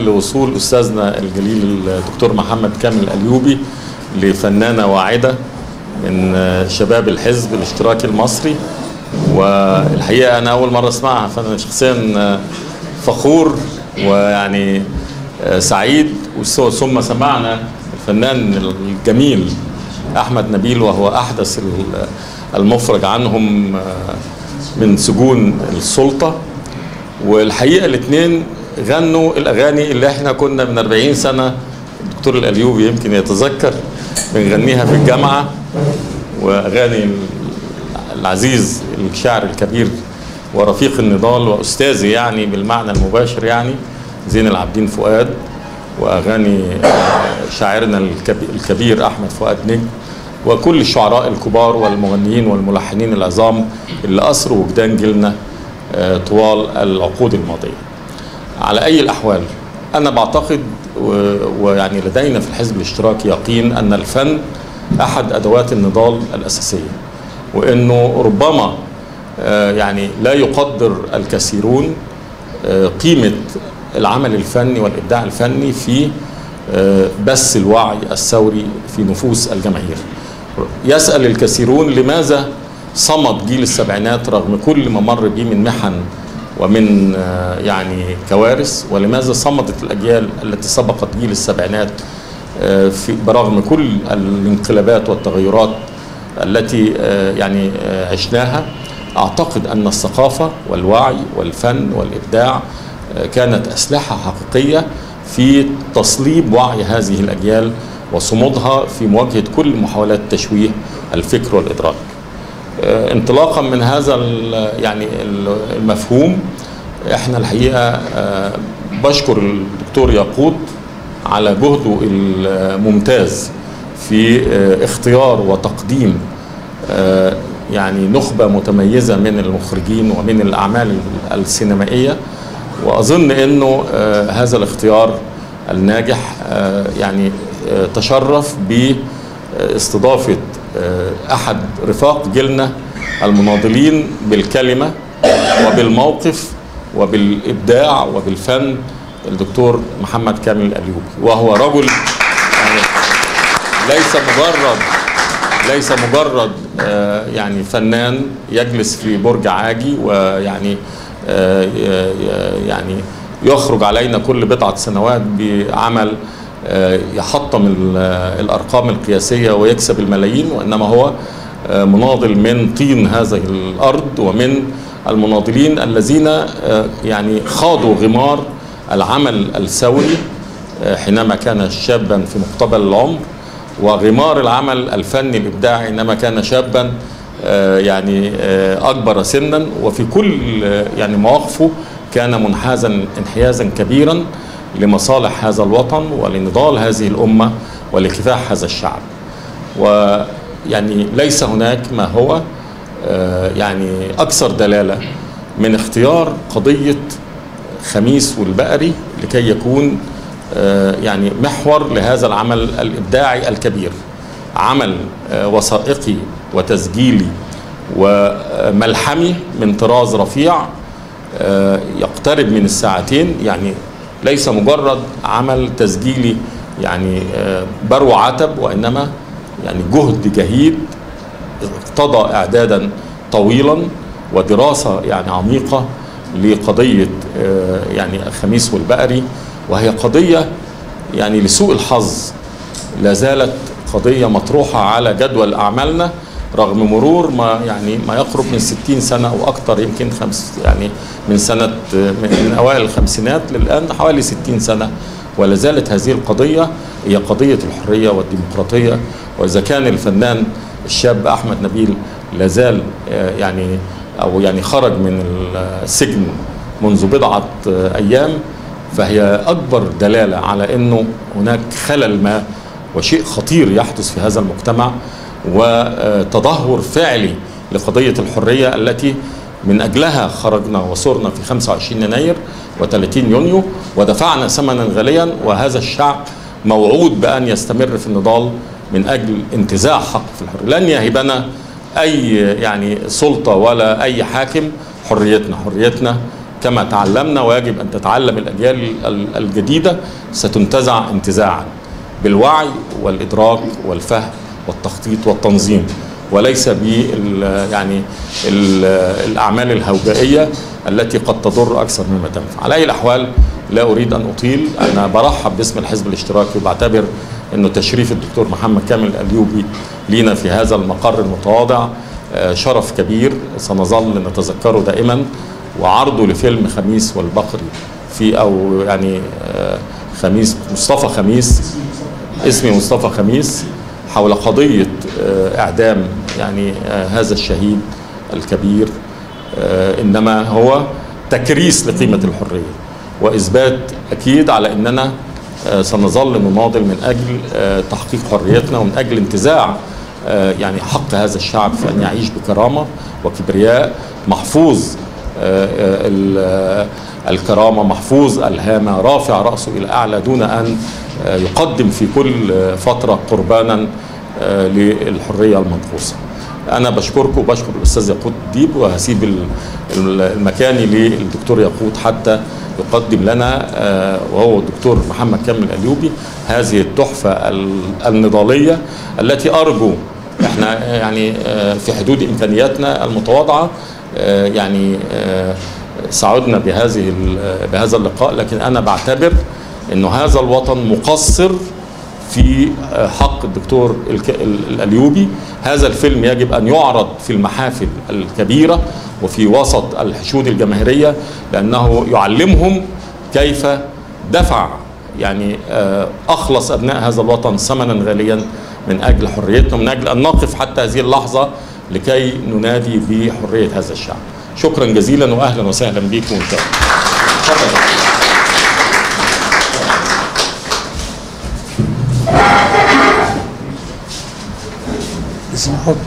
لوصول استاذنا الجليل الدكتور محمد كامل الايوبي لفنانه واعده من شباب الحزب الاشتراكي المصري والحقيقه انا اول مره اسمعها فانا شخصيا فخور ويعني سعيد ثم سمعنا الفنان الجميل احمد نبيل وهو احدث المفرج عنهم من سجون السلطه والحقيقه الاثنين غنوا الاغاني اللي احنا كنا من 40 سنه الدكتور الايوبي يمكن يتذكر بنغنيها في الجامعه واغاني العزيز الشاعر الكبير ورفيق النضال واستاذي يعني بالمعنى المباشر يعني زين العابدين فؤاد واغاني شاعرنا الكبير احمد فؤاد نجم وكل الشعراء الكبار والمغنيين والملحنين العظام اللي اثروا وجدان جيلنا طوال العقود الماضيه. على اي الاحوال انا بعتقد ويعني لدينا في الحزب الاشتراكي يقين ان الفن احد ادوات النضال الاساسيه وانه ربما يعني لا يقدر الكثيرون قيمه العمل الفني والابداع الفني في بث الوعي الثوري في نفوس الجماهير. يسال الكثيرون لماذا صمد جيل السبعينات رغم كل ما مر به من محن ومن يعني كوارث ولماذا صمدت الاجيال التي سبقت جيل السبعينات في برغم كل الانقلابات والتغيرات التي يعني عشناها اعتقد ان الثقافه والوعي والفن والابداع كانت اسلحه حقيقيه في تصليب وعي هذه الاجيال وصمودها في مواجهه كل محاولات تشويه الفكر والادراك. انطلاقا من هذا يعني المفهوم احنا الحقيقه بشكر الدكتور ياقوت على جهده الممتاز في اختيار وتقديم يعني نخبه متميزه من المخرجين ومن الاعمال السينمائيه واظن انه هذا الاختيار الناجح يعني تشرف باستضافه احد رفاق جيلنا المناضلين بالكلمه وبالموقف وبالابداع وبالفن الدكتور محمد كامل الايوبي وهو رجل يعني ليس مجرد ليس مجرد يعني فنان يجلس في برج عاجي ويعني يعني يخرج علينا كل بضعه سنوات بعمل يحطم الارقام القياسيه ويكسب الملايين وانما هو مناضل من طين هذه الارض ومن المناضلين الذين يعني خاضوا غمار العمل الثوري حينما كان شابا في مقتبل العمر وغمار العمل الفني الابداعي حينما كان شابا يعني اكبر سنا وفي كل يعني مواقفه كان منحازا انحيازا كبيرا لمصالح هذا الوطن ولنضال هذه الامه ولكفاح هذا الشعب. ويعني ليس هناك ما هو يعني اكثر دلاله من اختيار قضيه خميس والبقري لكي يكون يعني محور لهذا العمل الابداعي الكبير. عمل وثائقي وتسجيلي وملحمي من طراز رفيع يقترب من الساعتين يعني ليس مجرد عمل تسجيلي يعني برو عتب وانما يعني جهد جهيد اقتضى اعدادا طويلا ودراسه يعني عميقه لقضيه يعني الخميس والبقري وهي قضيه يعني لسوء الحظ لا زالت قضيه مطروحه على جدول اعمالنا رغم مرور ما يعني ما يقرب من 60 سنه او اكثر يمكن خمس يعني من سنه من اوائل الخمسينات للان حوالي 60 سنه ولا زالت هذه القضيه هي قضيه الحريه والديمقراطيه واذا كان الفنان الشاب احمد نبيل لا زال يعني او يعني خرج من السجن منذ بضعه ايام فهي اكبر دلاله على انه هناك خلل ما وشيء خطير يحدث في هذا المجتمع وتدهور فعلي لقضية الحرية التي من أجلها خرجنا وصرنا في 25 يناير و30 يونيو ودفعنا ثمنا غاليا وهذا الشعب موعود بأن يستمر في النضال من أجل انتزاع حق في الحرية لن يهبنا أي يعني سلطة ولا أي حاكم حريتنا حريتنا كما تعلمنا ويجب ان تتعلم الاجيال ال- الجديده ستنتزع انتزاعا بالوعي والادراك والفهم والتخطيط والتنظيم وليس بال يعني ال- الاعمال الهوجائيه التي قد تضر اكثر مما تنفع. على اي الاحوال لا اريد ان اطيل انا برحب باسم الحزب الاشتراكي وبعتبر انه تشريف الدكتور محمد كامل الايوبي لينا في هذا المقر المتواضع آه، شرف كبير سنظل نتذكره دائما وعرضه لفيلم خميس والبقري في او يعني آه، خميس مصطفى خميس اسمي مصطفى خميس حول قضية آه، إعدام يعني آه، هذا الشهيد الكبير آه، إنما هو تكريس لقيمة الحرية وإثبات أكيد على أننا آه، سنظل نناضل من أجل آه، تحقيق حريتنا ومن أجل انتزاع آه، يعني حق هذا الشعب في أن يعيش بكرامة وكبرياء محفوظ آه، آه، ال- آه، الكرامة محفوظ الهامة رافع رأسه إلى أعلى دون أن آه، يقدم في كل آه، فترة قربانا آه، للحرية المنقوصة أنا بشكركم وبشكر الأستاذ ياقوت الديب وهسيب ال- ال- المكان للدكتور ياقوت حتى يقدم لنا آه، وهو الدكتور محمد كامل الأيوبي هذه التحفة ال- النضالية التي أرجو احنا يعني آه، في حدود إمكانياتنا المتواضعة آه، يعني آه، سعدنا بهذه ال- بهذا اللقاء لكن أنا بعتبر أنه هذا الوطن مقصر في حق الدكتور الك- ال- الأليوبي هذا الفيلم يجب أن يعرض في المحافل الكبيرة وفي وسط الحشود الجماهيرية لأنه يعلمهم كيف دفع يعني آه، أخلص أبناء هذا الوطن ثمنا غاليا من أجل حريتنا من أجل أن نقف حتى هذه اللحظة لكي ننادي بحرية هذا الشعب شكرا جزيلا وأهلا وسهلا بكم إن شاء الله تفضل. اسمحوا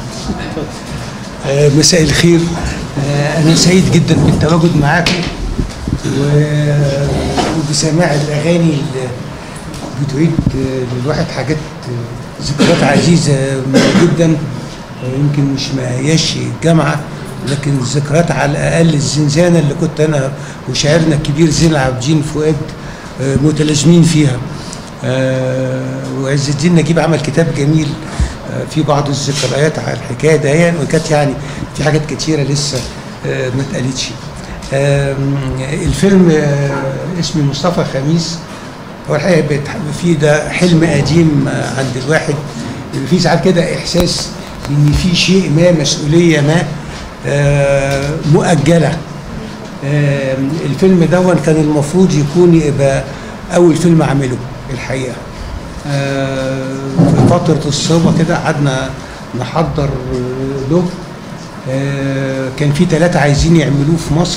آه، مساء الخير آه، أنا سعيد جدا بالتواجد معاكم و- وبسماع الأغاني اللي بتعيد آه، للواحد حاجات آه، ذكريات عزيزة جدا آه، يمكن مش ما هياش جامعة لكن ذكريات على الأقل الزنزانة اللي كنت أنا وشاعرنا الكبير زين العابدين فؤاد آه، متلازمين فيها آه، وعز الدين نجيب عمل كتاب جميل آه، في بعض الذكريات على الحكايه ده يعني وكانت يعني في حاجات كتيره لسه آه، ما اتقالتش آم، الفيلم آه، اسمه مصطفى خميس هو الحقيقه بيتح- في ده حلم قديم آه، عند الواحد في ساعات كده احساس ان في شيء ما مسؤوليه ما آه، مؤجله آم، الفيلم دون كان المفروض يكون يبقى اول فيلم اعمله الحقيقه آه، في فتره الصبا كده قعدنا نحضر آه، له آه، كان في ثلاثه عايزين يعملوه في مصر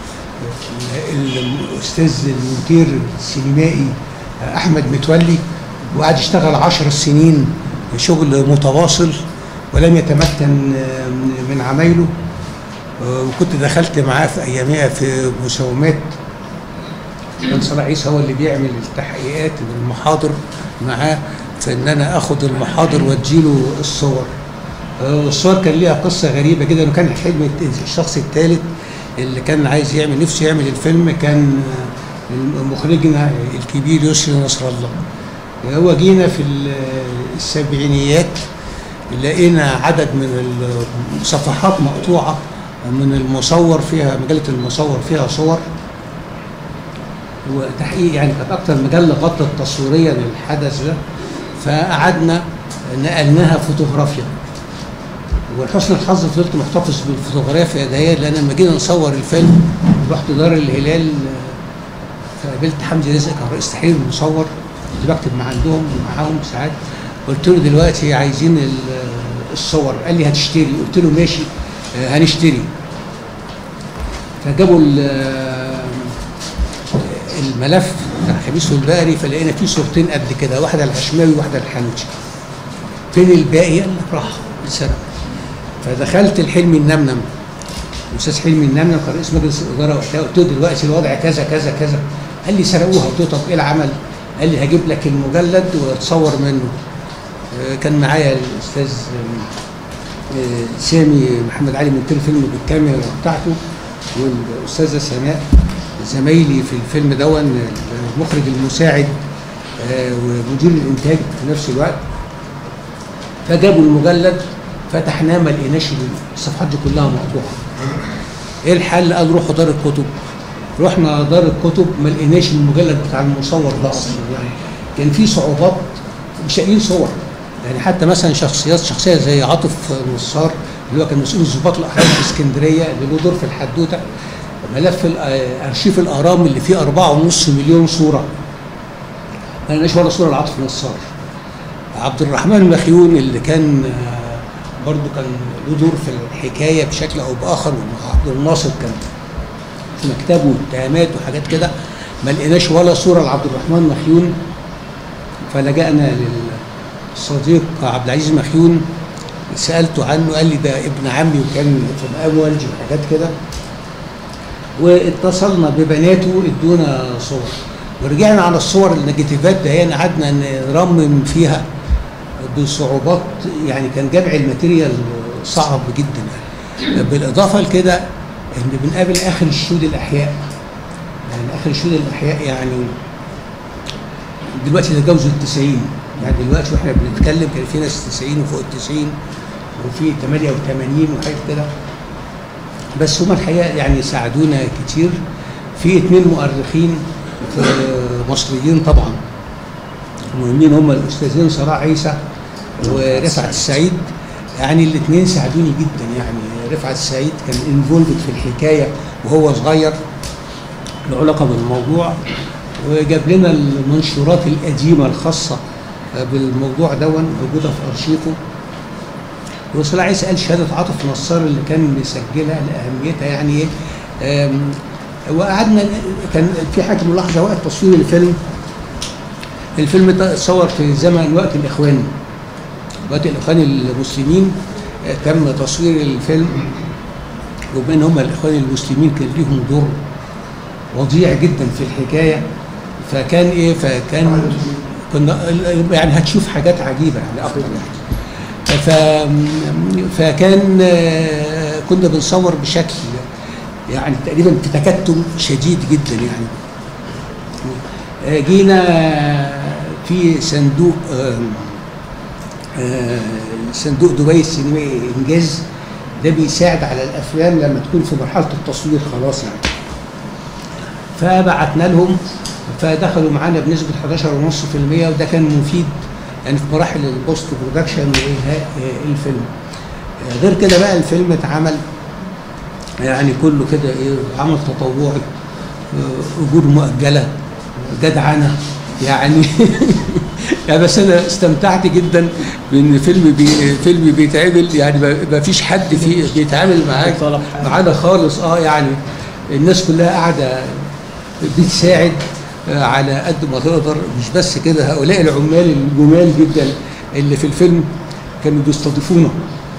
الاستاذ المونتير السينمائي آه، احمد متولي وقعد يشتغل عشر سنين شغل متواصل ولم يتمكن آه، من عمايله آه، وكنت دخلت معاه في ايامها في مساومات كان صلاح عيسى هو اللي بيعمل التحقيقات والمحاضر معاه في ان انا اخد المحاضر واديله الصور آه، والصور كان ليها قصه غريبه جدا وكان حلم الشخص الثالث اللي كان عايز يعمل نفسه يعمل الفيلم كان آه، مخرجنا الكبير يسري نصر الله هو جينا في ال- السبعينيات لقينا عدد من الصفحات مقطوعه من المصور فيها مجله المصور فيها صور وتحقيق يعني كانت اكتر مجله غطت تصويريا الحدث ده فقعدنا نقلناها فوتوغرافيا ولحسن الحظ فضلت محتفظ بالفوتوغرافيا ديت لان لما جينا نصور الفيلم رحت دار الهلال آه، فقابلت حمدي رزق كان رئيس تحرير المصور كنت بكتب مع عندهم ومعاهم ساعات قلت له دلوقتي عايزين ال- الصور قال لي هتشتري قلت له ماشي آه، هنشتري فجابوا ال- الملف بتاع خميس والبقري فلقينا فيه صورتين قد كده واحده العشماوي وواحده الحنوتي فين الباقي قال لك راح اتسرق فدخلت الحلمي النمنم الاستاذ حلمي النمنم كان رئيس مجلس الاداره وقتها قلت له دلوقتي الوضع كذا كذا كذا قال لي سرقوها قلت له طب ايه العمل؟ قال لي هجيب لك المجلد وتصور منه آه، كان معايا الاستاذ آه، سامي محمد علي من فيلم بالكاميرا بتاعته والاستاذه سناء زمايلي في الفيلم دون المخرج المساعد آه، ومدير الانتاج في نفس الوقت فجابوا المجلد فتحناه ما لقيناش الصفحات دي كلها مقطوعه ايه الحل قال روحوا دار الكتب رحنا دار الكتب ما لقيناش المجلد بتاع المصور ده اصلا يعني كان في صعوبات مش لاقيين صور يعني حتى مثلا شخصيات شخصيه زي عاطف نصار اللي هو كان مسؤول الضباط الاحرار في اسكندريه اللي له دور في الحدوته ملف ال- آه، ارشيف الاهرام اللي فيه 4.5 مليون صوره ما لقيناش ولا صوره لعاطف نصار عبد الرحمن المخيون اللي كان آه، برضو كان له دور في الحكايه بشكل او باخر وعبد الناصر كان في مكتبه واتهامات وحاجات كده ما لقيناش ولا صوره لعبد الرحمن مخيون فلجأنا للصديق عبد العزيز مخيون سألته عنه قال لي ده ابن عمي وكان في مقام والدي وحاجات كده واتصلنا ببناته ادونا صور ورجعنا على الصور النيجاتيفات ده يعني قعدنا نرمم فيها بصعوبات يعني كان جمع الماتيريال صعب جدا يعني بالاضافه لكده ان بنقابل اخر الشهود الاحياء يعني اخر الشهود الاحياء يعني دلوقتي تجاوزوا ال 90 يعني دلوقتي واحنا بنتكلم كان في ناس 90 وفوق ال 90 وفي 88 وحاجات كده بس هم الحقيقه يعني ساعدونا كتير في اثنين مؤرخين في مصريين طبعا مهمين هم الاستاذين صلاح عيسى ورفعت السعيد يعني الاثنين ساعدوني جدا يعني رفعت السعيد كان انفولد في الحكايه وهو صغير له علاقه بالموضوع وجاب لنا المنشورات القديمه الخاصه بالموضوع دون موجوده في ارشيفه وصلاح عيسى قال شهاده عاطف نصار اللي كان مسجلها لاهميتها يعني ايه آم، وقعدنا كان في حاجه ملاحظه وقت تصوير الفيلم الفيلم ده اتصور في زمن وقت الاخوان وقت الاخوان المسلمين آه، تم تصوير الفيلم وبين هم الاخوان المسلمين كان ليهم دور وضيع جدا في الحكايه فكان ايه فكان كنا يعني هتشوف حاجات عجيبه يعني اكتر يعني ف فكان آه، كنا بنصور بشكل يعني تقريبا في تكتم شديد جدا يعني آه، جينا في صندوق آه، آه، صندوق دبي السينمائي انجاز ده بيساعد على الافلام لما تكون في مرحله التصوير خلاص يعني فبعتنا لهم فدخلوا معانا بنسبه 11.5% وده كان مفيد يعني في مراحل البوست برودكشن وانهاء آه، الفيلم آه، غير كده بقى الفيلم اتعمل يعني كله كده ايه عمل تطوعي آه، اجور مؤجله جدعنه يعني يعني بس انا استمتعت جدا بان فيلم بي فيلم بيتعمل يعني ما- ما فيش حد فيه بيتعامل معاك طلب حاجة. معانا خالص اه يعني الناس كلها قاعده بتساعد آه، على قد ما تقدر مش بس كده هؤلاء العمال الجمال جدا اللي في الفيلم كانوا بيستضيفونا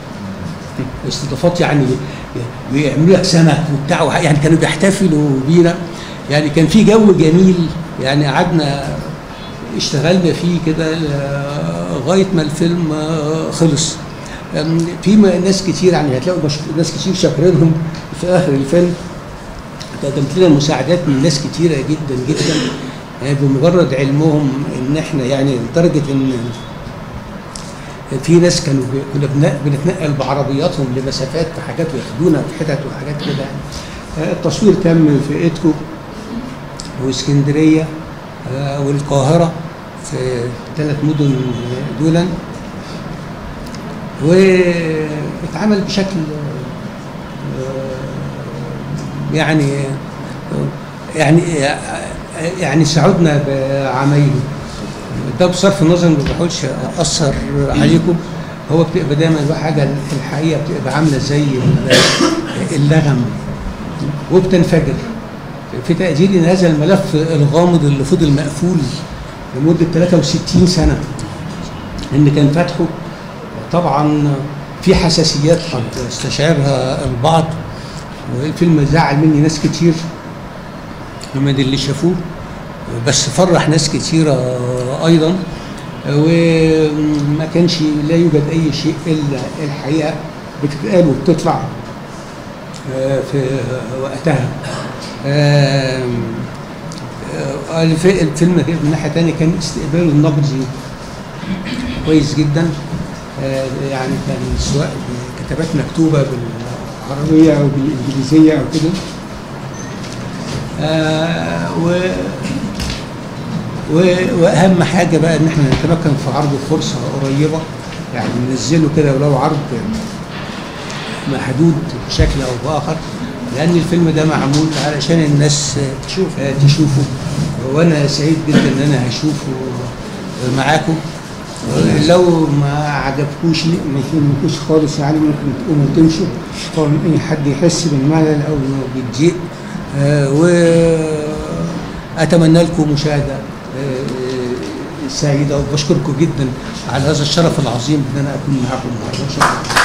استضافات يعني بيعملوا لك سمك وبتاع وح- يعني كانوا بيحتفلوا بينا يعني كان في جو جميل يعني قعدنا اشتغلنا فيه كده آه، لغايه ما الفيلم آه، خلص آم، في م- ناس كتير يعني هتلاقوا مش... ناس كتير شاكرينهم في اخر الفيلم قدمت لنا مساعدات من ناس كتيره جدا جدا يعني بمجرد علمهم ان احنا يعني لدرجه ان في ناس كانوا بي- كنا بن- بنتنقل بعربياتهم لمسافات في حاجات وياخدونا في حتت وحاجات كده يعني آه، التصوير تم في ايدكو واسكندريه آه، والقاهره في ثلاث مدن آه، دولا واتعمل بشكل آه، يعني يعني يعني سعدنا بعمايله ده بصرف النظر ما بحاولش اثر عليكم هو بتبقى دايما الحاجه في الحقيقه بتبقى عامله زي اللغم وبتنفجر في تقديري ان هذا الملف الغامض اللي فضل مقفول لمده 63 سنه ان كان فتحه طبعا في حساسيات قد استشعرها البعض والفيلم زعل مني ناس كتير من اللي شافوه بس فرح ناس كتيرة أيضا وما كانش لا يوجد أي شيء إلا الحقيقة بتتقال وبتطلع آه، في وقتها آم، آه، الف- الفيلم من ناحيه ثانيه كان استقباله النقدي كويس جدا آه، يعني كان سواء كتابات مكتوبه بالعربيه او بالانجليزيه او كده آه، و و- واهم حاجه بقى ان احنا نتمكن في عرض فرصه قريبه يعني ننزله كده ولو عرض محدود بشكل او باخر لان الفيلم ده معمول علشان الناس تشوف تشوفه وانا سعيد جدا ان انا هشوفه معاكم لو ما عجبكوش ما يهمكوش خالص يعني ممكن تقوموا وتمشوا طبعا اي حد يحس بالملل او انه بالضيق آه، واتمنى لكم مشاهده آه، سعيده وبشكركم جدا على هذا الشرف العظيم ان انا اكون معاكم النهارده شكرا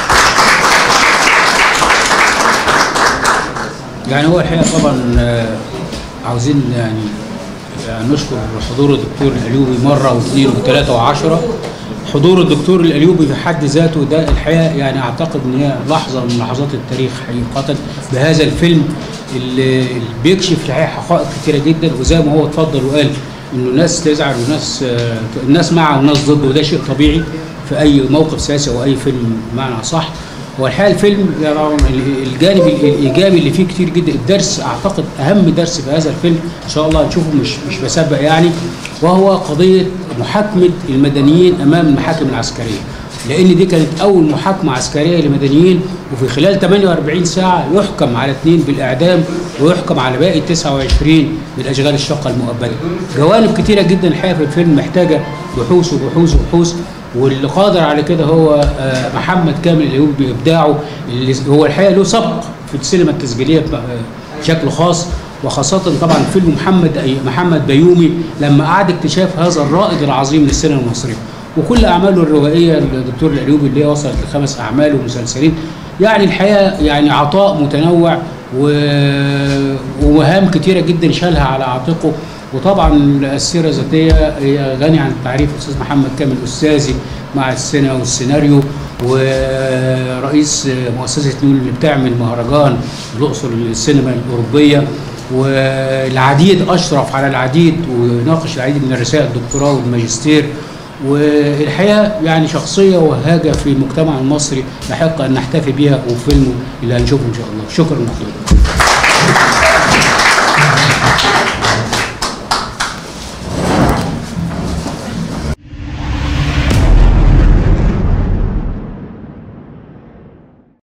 يعني هو الحقيقه طبعا آه، عاوزين يعني يعني نشكر حضور الدكتور الايوبي مره واثنين وثلاثه وعشره حضور الدكتور الايوبي في حد ذاته ده الحقيقه يعني اعتقد ان هي لحظه من لحظات التاريخ حقيقه بهذا الفيلم اللي اللي بيكشف الحقيقه حقائق كثيره جدا وزي ما هو اتفضل وقال انه ناس تزعل وناس آه، الناس مع وناس ضد وده شيء طبيعي في اي موقف سياسي او اي فيلم بمعنى صح هو الحقيقه الفيلم يعني طبعاً الجانب الايجابي اللي فيه كتير جدا الدرس اعتقد اهم درس في هذا الفيلم ان شاء الله هنشوفه مش مش بسبق يعني وهو قضيه محاكمه المدنيين امام المحاكم العسكريه لان دي كانت اول محاكمه عسكريه لمدنيين وفي خلال 48 ساعه يحكم على اثنين بالاعدام ويحكم على باقي 29 بالاشغال الشاقه المؤبده جوانب كتيره جدا الحقيقه في الفيلم محتاجه بحوث وبحوث وبحوث واللي قادر على كده هو آه، محمد كامل الايوبي بابداعه اللي هو الحقيقه له سبق في السينما التسجيليه ب- آه، بشكل خاص وخاصة طبعا فيلم محمد أي- محمد بيومي لما أعاد اكتشاف هذا الرائد العظيم للسينما المصرية وكل أعماله الروائية الدكتور الأيوبي اللي هي وصلت لخمس أعمال ومسلسلين يعني الحقيقة يعني عطاء متنوع و... ومهام كتيرة جدا شالها على عاتقه وطبعا السيره الذاتيه هي غني عن التعريف الاستاذ محمد كامل استاذي مع السينما والسيناريو ورئيس مؤسسه نون اللي بتعمل مهرجان الاقصر للسينما الاوروبيه والعديد اشرف على العديد وناقش العديد من الرسائل الدكتوراه والماجستير والحقيقه يعني شخصيه وهاجه في المجتمع المصري يحق ان نحتفي بها وفيلمه اللي هنشوفه ان شاء الله شكرا لحضرتك